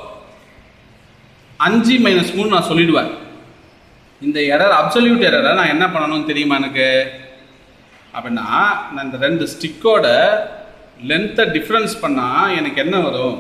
அஞ்சு மைனஸ் மூணு நான் சொல்லிடுவேன் இந்த எரர் அப்சல்யூட் எரரை நான் என்ன பண்ணணும்னு தெரியுமா எனக்கு அப்படின்னா நான் இந்த ரெண்டு ஸ்டிக்கோட லென்த்தை டிஃப்ரென்ஸ் பண்ணால் எனக்கு என்ன வரும்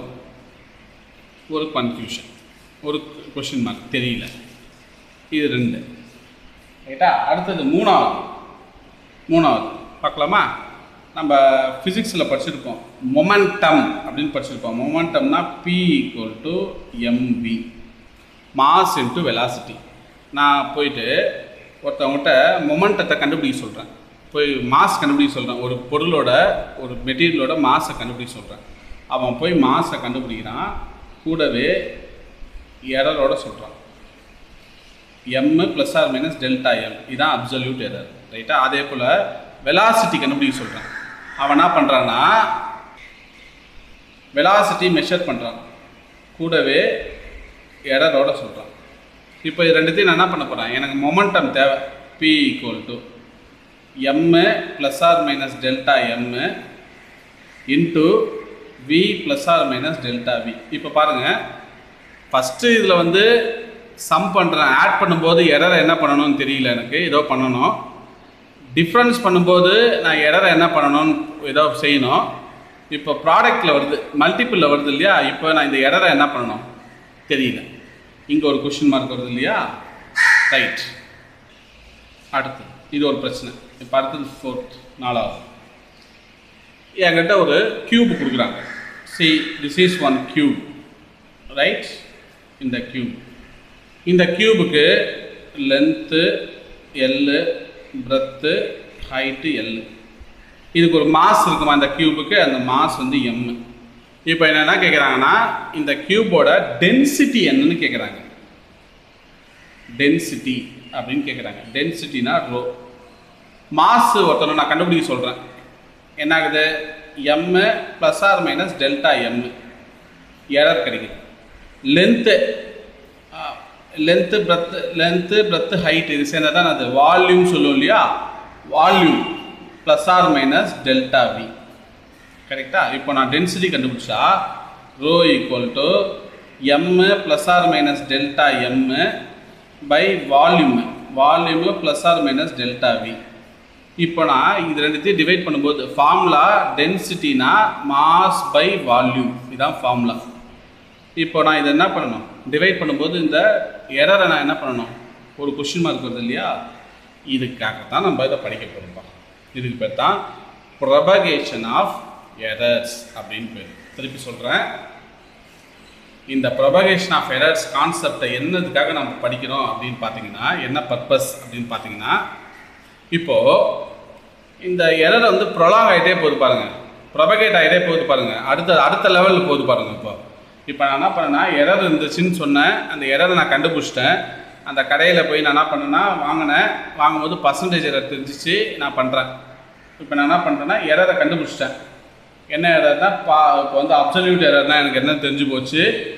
ஒரு கன்ஃபியூஷன் ஒரு கொஷின் மார்க் தெரியல இது ரெண்டு ரைட்டா அடுத்தது மூணாவது மூணாவது பார்க்கலாமா நம்ம ஃபிசிக்ஸில் படிச்சிருப்போம் மொமெண்டம் அப்படின்னு படிச்சிருப்போம் மொமெண்டம்னா P equal to MV mass into velocity நான் போயிட்டு ஒருத்தவங்ககிட்ட மொமெண்டத்தை கண்டுபிடிக்க சொல்கிறேன் போய் மாஸ் கண்டுபிடிக்க சொல்கிறேன் ஒரு பொருளோட ஒரு மெட்டீரியலோட மாஸை கண்டுபிடிக்க சொல்கிறேன் அவன் போய் மாஸை கண்டுபிடிக்கிறான் கூடவே எரரோட சொல்கிறான் M plus or minus delta M இதான் அப்சல்யூட் எரர் ரைட்டா அதே போல் வெலாசிட்டி கண்டுபிடிக்க சொல்கிறேன் அவன் என்ன பண்ணுறான்னா வெலாசிட்டி மெஷர் பண்ணுறான் கூடவே எரரோட சொல்கிறான் இப்போ இது ரெண்டுத்தையும் நான் என்ன பண்ண போகிறேன் எனக்கு மொமெண்டம் தேவை P equal to M plus or minus delta M into V plus or minus delta V இப்போ பாருங்கள் ஃபஸ்ட்டு இதில் வந்து சம் பண்ணுறேன் ஆட் பண்ணும்போது எரரை என்ன பண்ணணும்னு தெரியல எனக்கு ஏதோ பண்ணணும் டிஃப்ரென்ஸ் பண்ணும்போது நான் எரரை என்ன பண்ணணும்னு ஏதோ செய்யணும் இப்போ ப்ராடக்ட்டில் வருது மல்டிப்பிளில் வருது இல்லையா இப்போ நான் இந்த எரரை என்ன பண்ணணும் தெரியல இங்கே ஒரு கொஷின் மார்க் வருது இல்லையா ரைட் அடுத்து இது ஒரு பிரச்சனை இப்போ அடுத்தது ஃபோர்த் நாலாவது என்கிட்ட ஒரு கியூப் கொடுக்குறாங்க see this is one cube right இந்த கியூப் இந்த கியூபுக்கு length L breadth height L இதுக்கு ஒரு மாஸ் இருக்குமா அந்த கியூபுக்கு அந்த மாஸ் வந்து எம்மு இப்போ என்னென்ன கேட்குறாங்கன்னா இந்த கியூபோட டென்சிட்டி என்னன்னு கேட்குறாங்க டென்சிட்டி அப்படின்னு கேட்குறாங்க டென்சிட்டினா ரோ மாஸ் ஒருத்தனை நான் கண்டுபிடிக்க சொல்கிறேன் என்ன ஆகுது M plus or minus delta M error கிடைக்குது length length breadth length breadth height இது சேர்ந்தா தான் அது வால்யூம் சொல்லுவோம் இல்லையா volume plus or minus delta V கரெக்டா இப்போ நான் டென்சிட்டி கண்டுபிடிச்சா rho equal to M plus or minus delta M by volume volume plus or minus delta V இப்போ நான் இது ரெண்டுத்தையும் டிவைட் பண்ணும்போது ஃபார்முலா டென்சிட்டினா மாஸ் பை வால்யூம் இதுதான் ஃபார்முலா இப்போ நான் இதை என்ன பண்ணணும் டிவைட் பண்ணும்போது இந்த எரரை நான் என்ன பண்ணணும் ஒரு கொஷின் மார்க் வருது இல்லையா இதுக்காக தான் நம்ம இதை படிக்க போகிறோம்ப்பா இதுக்கு பேர் தான் ப்ரொபகேஷன் ஆஃப் எரர்ஸ் அப்படின்னு பேர் திருப்பி சொல்கிறேன் இந்த ப்ரொபகேஷன் ஆஃப் எரர்ஸ் கான்செப்டை என்னதுக்காக நம்ம படிக்கிறோம் அப்படின்னு பார்த்தீங்கன்னா என்ன பர்பஸ் அப்படின்னு பார்த்தீங்கன்னா இப்போது இந்த எரர் வந்து ப்ரொலாங் ஆகிட்டே போகுது பாருங்கள் ப்ரொபகேட் ஆகிட்டே போகுது பாருங்கள் அடுத்த அடுத்த லெவலில் போகுது பாருங்கள் இப்போ இப்போ நான் என்ன பண்ணேன்னா எரர் இருந்துச்சுன்னு சொன்னேன் அந்த எரரை நான் கண்டுபிடிச்சிட்டேன் அந்த கடையில் போய் நான் என்ன பண்ணேன்னா வாங்கினேன் வாங்கும்போது பர்சன்டேஜ் எரர் தெரிஞ்சிச்சு நான் பண்ணுறேன் இப்போ நான் என்ன பண்ணுறேன்னா எரரை கண்டுபிடிச்சிட்டேன் என்ன எரர்னா பா இப்போ வந்து அப்சல்யூட் எரர்னா எனக்கு என்ன தெரிஞ்சு போச்சு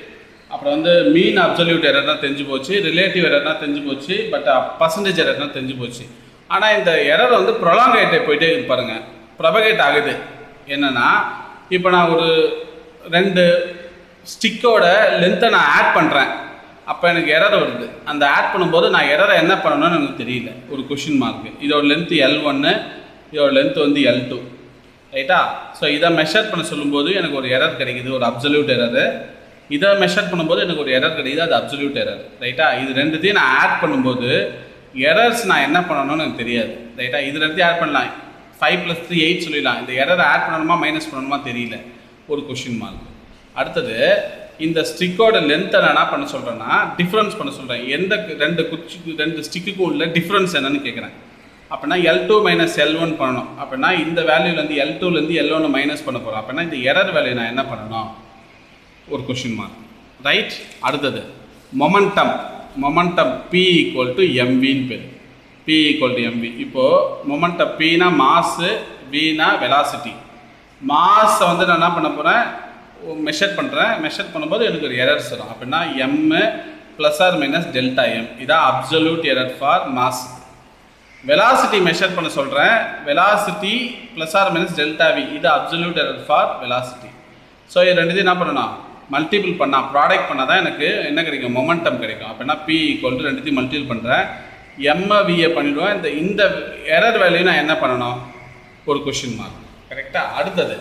அப்புறம் வந்து மீன் அப்சல்யூட் எரர்னா தெரிஞ்சு போச்சு ரிலேட்டிவ் எரர்னா தெரிஞ்சு போச்சு பட் பர்சன்டேஜ் எரர்னா தெரிஞ்சு போச்சு ஆனால் இந்த எரர் வந்து ப்ரொலாங்கேட்டை போயிட்டே இருக்கு பாருங்க ப்ரொபகேட் ஆகுது என்னன்னா இப்போ நான் ஒரு ரெண்டு ஸ்டிக்கோட லென்த்தை நான் ஆட் பண்ணுறேன் அப்போ எனக்கு எரர் வருது அந்த ஆட் பண்ணும்போது நான் எரரை என்ன பண்ணணும்னு எனக்கு தெரியல ஒரு கொஷின் மார்க் இதோட லென்த் எல் ஒன்று இதோட லென்த் வந்து எல் டூ ரைட்டா ஸோ இதை மெஷர் பண்ண சொல்லும்போது எனக்கு ஒரு எரர் கிடைக்குது ஒரு அப்சல்யூட் எரரு இதை மெஷர் பண்ணும்போது எனக்கு ஒரு எரர் கிடைக்குது அது அப்சல்யூட் எரர் ரைட்டா இது ரெண்டுத்தையும் நான் ஆட் பண்ணும்போது எரர்ஸ் நான் என்ன பண்ணணும்னு எனக்கு தெரியாது ரைட்டா இது ரெண்டுத்தையும் ஆட் பண்ணலாம் ஃபைவ் ப்ளஸ் த்ரீ எயிட் சொல்லிடலாம் இந்த எரரை ஆட் பண்ணணுமா மைனஸ் பண்ணணுமா தெரியல ஒரு கொஷின் மார்க் அடுத்தது இந்த ஸ்டிக்கோட லென்த்தை நான் என்ன பண்ண சொல்கிறேன்னா டிஃப்ரென்ஸ் பண்ண சொல்கிறேன் எந்த கு- ரெண்டு குச்சிக்கு ரெண்டு ஸ்டிக்குக்கும் உள்ள டிஃப்ரென்ஸ் என்னன்னு கேட்குறேன் அப்படின்னா L two minus L one பண்ணணும் அப்படின்னா இந்த வேல்யூலேருந்து எல் டூலேருந்து எல் ஒன்று மைனஸ் பண்ண போகிறோம் அப்படின்னா இந்த எரர் வேல்யூ நான் என்ன பண்ணணும் ஒரு கொஷின் மார்க் ரைட் அடுத்தது momentum momentum P equal to எம்வின்னு பேர் பி ஈக்குவல் டு எம்வி இப்போது மொமெண்டம் பினா மாஸு வினா வெலாசிட்டி மாஸை வந்து நான் என்ன பண்ண போகிறேன் மெஷர் பண்ணுறேன் மெஷர் பண்ணும்போது எனக்கு ஒரு எரர்ஸ் வரும் அப்படின்னா M plus or minus delta M இதான் absolute error for mass velocity measure பண்ண சொல்கிறேன் velocity plus or minus delta V இது absolute error for velocity so இது ரெண்டுத்தையும் என்ன பண்ணணும் மல்டிபிள் பண்ணால் ப்ராடக்ட் பண்ணால் தான் எனக்கு என்ன கிடைக்கும் மொமெண்டம் கிடைக்கும் அப்படின்னா பி ஈக்குவல் டு ரெண்டுத்தையும் மல்டிபிள் பண்ணுறேன் எம்ஐ விஏ பண்ணிவிடுவேன் இந்த இந்த எரர் வேல்யூ நான் என்ன பண்ணணும் ஒரு கொஷின் மார்க் கரெக்டாக அடுத்தது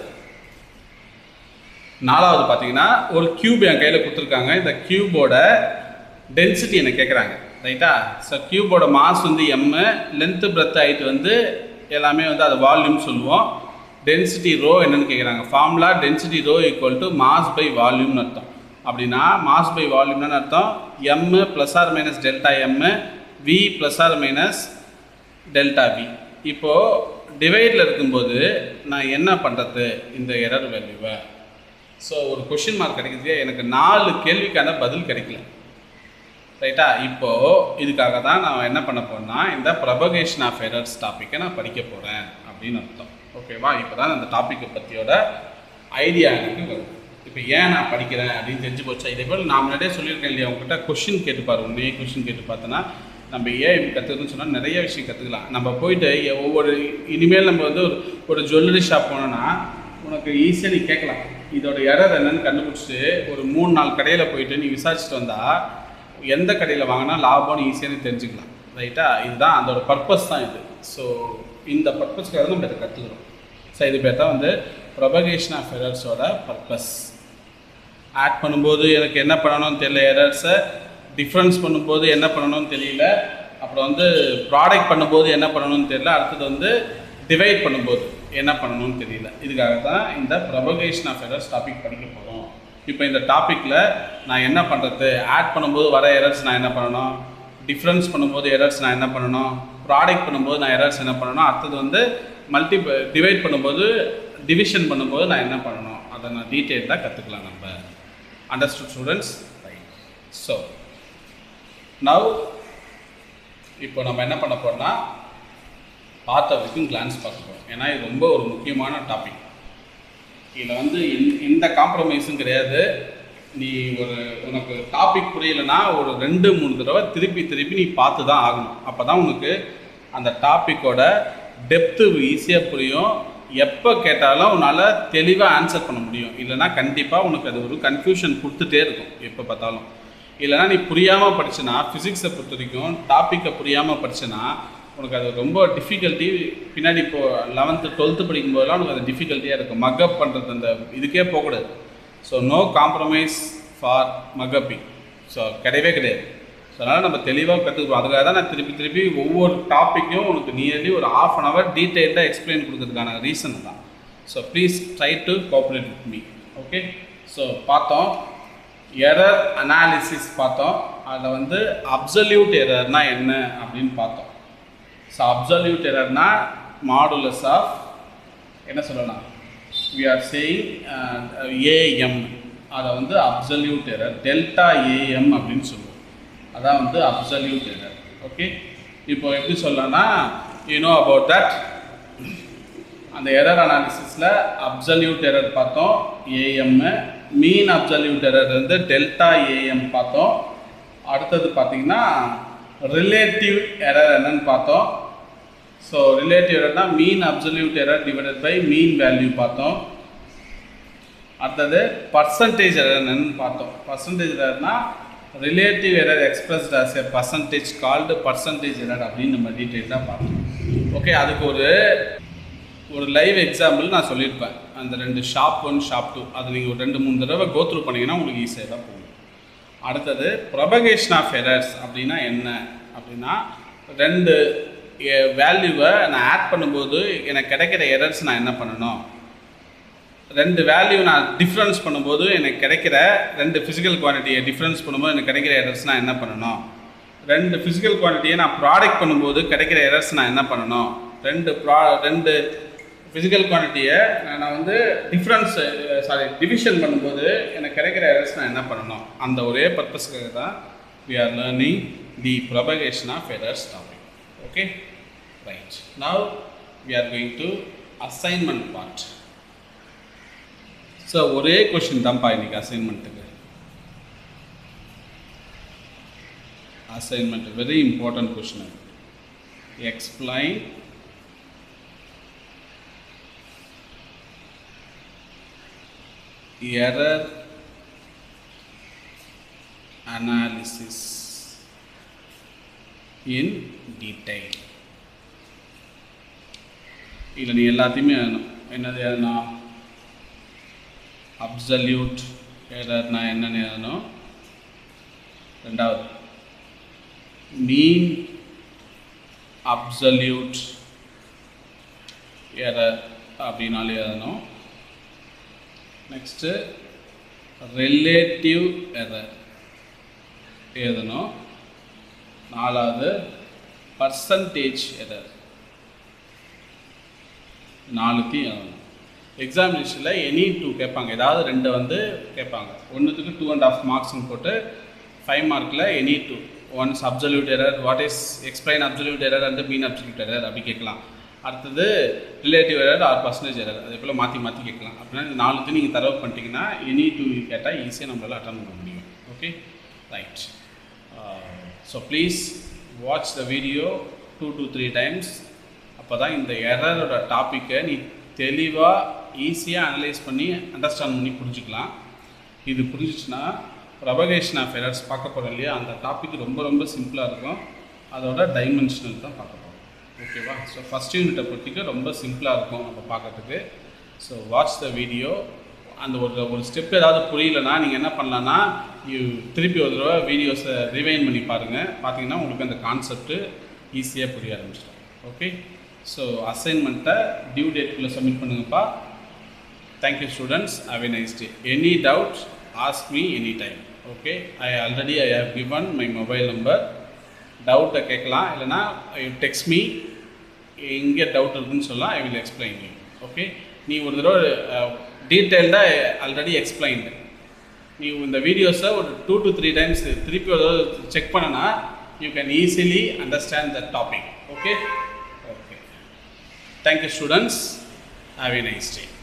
நாலாவது பார்த்தீங்கன்னா ஒரு கியூப் என் கையில் கொடுத்துருக்காங்க இந்த கியூபோட டென்சிட்டி என்ன கேட்குறாங்க ரைட்டா ஸோ கியூபோட மாஸ் வந்து எம்மு லென்த்து பிரெத் ஹைட் வந்து எல்லாமே வந்து அது வால்யூம் சொல்லுவோம் டென்சிட்டி ரோ என்னன்னு கேட்குறாங்க formula density rho equal to mass by வால்யூம்னு அர்த்தம் அப்படின்னா மாஸ் பை வால்யூம்னு அர்த்தம் M plus or minus delta M V plus or minus delta V இப்போது டிவைடில் இருக்கும்போது நான் என்ன பண்ணுறது இந்த எரர் வேல்யூவை ஸோ ஒரு கொஷின் மார்க் கிடைக்குது எனக்கு நாலு கேள்விக்கான பதில் கிடைக்கல ரைட்டா இப்போது இதுக்காக தான் நான் என்ன பண்ண போறேன்னா இந்த ப்ரபகேஷன் ஆஃப் எரர்ஸ் டாப்பிக்கை நான் படிக்க போகிறேன் அப்படின்னு அர்த்தம் ஓகேவா இப்போ தான் அந்த டாப்பிக்கை பற்றியோட ஐடியா எனக்கு வருது இப்போ ஏன் நான் படிக்கிறேன் அப்படின்னு தெரிஞ்சு போச்சா இதே போல் நான் முன்னாடியே சொல்லியிருக்கேன் இல்லையா உங்ககிட்ட கொஷின் கேட்டுப்பாரு உண்மையே கொஷின் கேட்டு பார்த்தோன்னா நம்ம ஏன் இப்படி கற்றுக்கணும்னு சொன்னால் நிறைய விஷயம் கற்றுக்கலாம் நம்ம போயிட்டு எ- ஒவ்வொரு இனிமேல் நம்ம வந்து ஒரு ஒரு ஜுவல்லரி ஷாப் போனோன்னா உனக்கு ஈஸியாக நீ கேட்கலாம் இதோட எரர் என்னன்னு கண்டுபிடிச்சிட்டு ஒரு மூணு நாலு கடையில் போயிட்டு நீ விசாரிச்சுட்டு வந்தால் எந்த கடையில் வாங்கினா லாபம்னு ஈஸியாக நீ தெரிஞ்சுக்கலாம் ரைட்டா இதுதான் அதோட பர்பஸ் தான் இது ஸோ இந்த பர்பஸ்க்காக தான் நம்ம இதை கற்றுக்கிறோம் ஸோ இது பேர் தான் வந்து ப்ரொபகேஷன் ஆஃப் எரர்ஸோட பர்பஸ் ஆட் பண்ணும்போது எனக்கு என்ன பண்ணணும்னு தெரியல எரர்ஸை டிஃப்ரென்ஸ் பண்ணும்போது என்ன பண்ணணும்னு தெரியல அப்புறம் வந்து ப்ராடக்ட் பண்ணும்போது என்ன பண்ணணும்னு தெரியல அடுத்தது வந்து டிவைட் பண்ணும்போது என்ன பண்ணணும்னு தெரியல இதுக்காக தான் இந்த ப்ரொபகேஷன் ஆஃப் எரர்ஸ் டாபிக் படிக்க போகிறோம் இப்போ இந்த டாப்பிக்கில் நான் என்ன பண்ணுறது ஆட் பண்ணும்போது வர எரர்ஸ் நான் என்ன பண்ணணும் டிஃப்ரென்ஸ் பண்ணும்போது எரர்ஸ் நான் என்ன பண்ணணும் ப்ராடக்ட் பண்ணும்போது நான் எரர்ஸ் என்ன பண்ணணும் அடுத்தது வந்து மல்டி டிவைட் பண்ணும்போது டிவிஷன் பண்ணும்போது நான் என்ன பண்ணணும் அதை நான் டீட்டெயில்டாக கற்றுக்கலாம் நம்ம understood students right so now இப்போ நம்ம என்ன பண்ண போறோம்னா பார்த்த வரைக்கும் கிளான்ஸ் பார்க்க போகிறோம் ஏன்னா இது ரொம்ப ஒரு முக்கியமான டாபிக் இதில் வந்து எந்த- எந்த காம்ப்ரமைஸும் கிடையாது நீ ஒரு உனக்கு டாபிக் புரியலைன்னா ஒரு ரெண்டு மூணு தடவை திருப்பி திருப்பி நீ பார்த்து தான் ஆகணும் அப்போ தான் உனக்கு அந்த டாப்பிக்கோட டெப்த்து ஈஸியாக புரியும் எப்போ கேட்டாலும் உன்னால் தெளிவாக ஆன்சர் பண்ண முடியும் இல்லைன்னா கண்டிப்பாக உனக்கு அது ஒரு கன்ஃபியூஷன் கொடுத்துட்டே இருக்கும் எப்போ பார்த்தாலும் இல்லைன்னா நீ புரியாமல் படிச்சனா ஃபிசிக்ஸை பொறுத்த வரைக்கும் டாப்பிக்கை புரியாமல் படிச்சனா உனக்கு அது ரொம்ப டிஃபிகல்ட்டி பின்னாடி இப்போ லெவன்த்து டுவெல்த்து படிக்கும்போதெல்லாம் உனக்கு அது டிஃபிகல்ட்டியாக இருக்கும் மக்கப் பண்ணுறது அந்த இதுக்கே போகக்கூடாது so no compromise for mugging up so கிடையவே கிடையாது ஸோ அதனால் நம்ம தெளிவாக கற்றுக்குறோம் அதுக்காக தான் நான் திருப்பி திருப்பி ஒவ்வொரு டாப்பிக்கும் உனக்கு நியர்லி ஒரு ஆஃப் அன் ஹவர் டீட்டெயில்டாக எக்ஸ்பிளைன் கொடுக்கறதுக்கான ரீசன் தான் so please try to cooperate with me okay so பார்த்தோம் எரர் அனாலிசிஸ் பார்த்தோம் அதில் வந்து அப்சல்யூட் எரர்னா என்ன அப்படின்னு பார்த்தோம் ஸோ அப்சல்யூட் எரர்னா மாடுலஸ் ஆஃப் என்ன சொல்லலாம் we are saying ஏஎம் அதை வந்து அப்சல்யூட் எரர் டெல்டா ஏஎம் அப்படின்னு சொல்லுவோம் அதான் வந்து அப்சல்யூட் எரர் ஓகே இப்போ எப்படி சொல்லலாம்னா யூ நோ அபவுட் தட் அந்த எரர் அனாலிசிஸில் அப்சல்யூட் எரர் பார்த்தோம் ஏஎம்மு மீன் அப்சல்யூட் எரர் வந்து டெல்டா ஏஎம் பார்த்தோம் அடுத்தது பார்த்தீங்கன்னா ரிலேட்டிவ் எரர் என்னன்னு பார்த்தோம் ஸோ ரிலேட்டிவ் எரர்னா mean absolute error divided by mean value பார்த்தோம் அடுத்தது பர்சன்டேஜ் எரர் என்னன்னு பார்த்தோம் பர்சன்டேஜ் எரர்னா relative error expressed as a percentage called percentage error அப்படின்னு நம்ம டீட்டெயிலாக பார்த்தோம் ஓகே அதுக்கு ஒரு ஒரு லைவ் எக்ஸாம்பிள் நான் சொல்லியிருப்பேன் அந்த ரெண்டு ஷாப் ஒன் ஷாப் டூ அதை நீங்கள் ஒரு ரெண்டு மூணு தடவை கோத்ரூ பண்ணீங்கன்னா உங்களுக்கு ஈஸியாக தான் போகும் அடுத்தது ப்ரொபகேஷன் ஆஃப் எரர்ஸ் அப்படின்னா என்ன அப்படின்னா ரெண்டு வேல்யூவை நான் ஆட் பண்ணும்போது எனக்கு கிடைக்கிற எரர்ஸ் நான் என்ன பண்ணணும் ரெண்டு வேல்யூ நான் டிஃப்ரென்ஸ் பண்ணும்போது எனக்கு கிடைக்கிற ரெண்டு ஃபிசிக்கல் குவான்டிட்டியை டிஃப்ரென்ஸ் பண்ணும்போது எனக்கு கிடைக்கிற எரர்ஸ் நான் என்ன பண்ணணும் ரெண்டு ஃபிசிக்கல் குவான்டிட்டியை நான் ப்ராடக்ட் பண்ணும்போது கிடைக்கிற எரர்ஸ் நான் என்ன பண்ணணும் ரெண்டு ப்ரா ரெண்டு ஃபிசிக்கல் குவான்டிட்டியை நான் வந்து டிஃப்ரென்ஸ் சாரி டிவிஷன் பண்ணும்போது எனக்கு கிடைக்கிற எரர்ஸ் நான் என்ன பண்ணணும் அந்த ஒரே பர்பஸ்க்காக தான் we are learning the propagation of errors topic okay right now we are going to assignment part so ஒரே கொஷின் தான்ப்பா இன்னைக்கு அசைன்மெண்ட்டுக்கு assignment very important question explain error analysis in detail இல்லை நீ எல்லாத்தையுமே எழுதணும் என்னது எழுதணும் அப்சல்யூட் எரர்னா என்னன்னு எழுதணும் ரெண்டாவது மீன் அப்சல்யூட் எரர் அப்படின்னாலே எழுதணும் நெக்ஸ்ட்டு ரிலேட்டிவ் எரர் எழுதணும் நாலாவது பர்சன்டேஜ் எரர் நாலுத்தையும் எழுதணும் எக்ஸாமினேஷனில் எனி டூ கேட்பாங்க ஏதாவது ரெண்டு வந்து கேட்பாங்க ஒன்றுத்துக்கு டூ அண்ட் ஆஃப் மார்க்ஸ்னு போட்டு ஃபைவ் மார்க்கில் any two ones absolute error what is explain absolute error and mean absolute error அப்படி கேட்கலாம் அடுத்தது relative error or percentage error அதே போல் மாற்றி மாற்றி கேட்கலாம் அப்படின்னா இந்த நாலுத்தையும் நீங்கள் தரவு பண்ணிட்டீங்கன்னா எனி டூ கேட்டால் ஈஸியாக நம்மளால் அட்டன் பண்ண முடியும் okay right so please watch the video two to three times அப்போ தான் இந்த எரரோட டாப்பிக்கை நீ தெளிவாக ஈஸியாக அனலைஸ் பண்ணி அண்டர்ஸ்டாண்ட் பண்ணி புரிஞ்சுக்கலாம் இது புரிஞ்சிச்சுன்னா ப்ரபகேஷன் ஆஃப் எரர்ஸ் பார்க்க போகிறோம் இல்லையா அந்த டாபிக் ரொம்ப ரொம்ப சிம்பிளாக இருக்கும் அதோட டைமென்ஷனல் தான் பார்க்க போகிறோம் ஓகேவா ஸோ ஃபஸ்ட் யூனிட்டை பொறுத்திக்கு ரொம்ப சிம்பிளாக இருக்கும் நம்ம பார்க்கறதுக்கு ஸோ வாட்ச் த வீடியோ அந்த ஒரு ஒரு ஸ்டெப் ஏதாவது புரியலனா நீங்கள் என்ன பண்ணலான்னா யூ திருப்பி ஒரு தடவை வீடியோஸை ரிவைன் பண்ணி பாருங்கள் பார்த்தீங்கன்னா உங்களுக்கு அந்த கான்செப்ட்டு ஈஸியாக புரிய ஆரம்பிச்சிடும் ஓகே ஸோ அசைன்மெண்ட்டை டியூ டேட்குள்ளே சப்மிட் பண்ணுங்கப்பா thank you students have a nice day any doubt ask me any time okay I already I have given my mobile number டவுட்டை கேட்கலாம் இல்லைனா டெக்ஸ்ட் மீ எங்கே டவுட் இருக்குன்னு சொல்லலாம் I will explain you okay நீ ஒரு தடவை டீட்டெயில்டாக ஆல்ரெடி எக்ஸ்பிளைன்டு நீ இந்த வீடியோஸை ஒரு டூ டு த்ரீ டைம்ஸ் திருப்பி ஒரு தடவை செக் பண்ணனா you can easily understand the topic okay okay thank you students have a nice day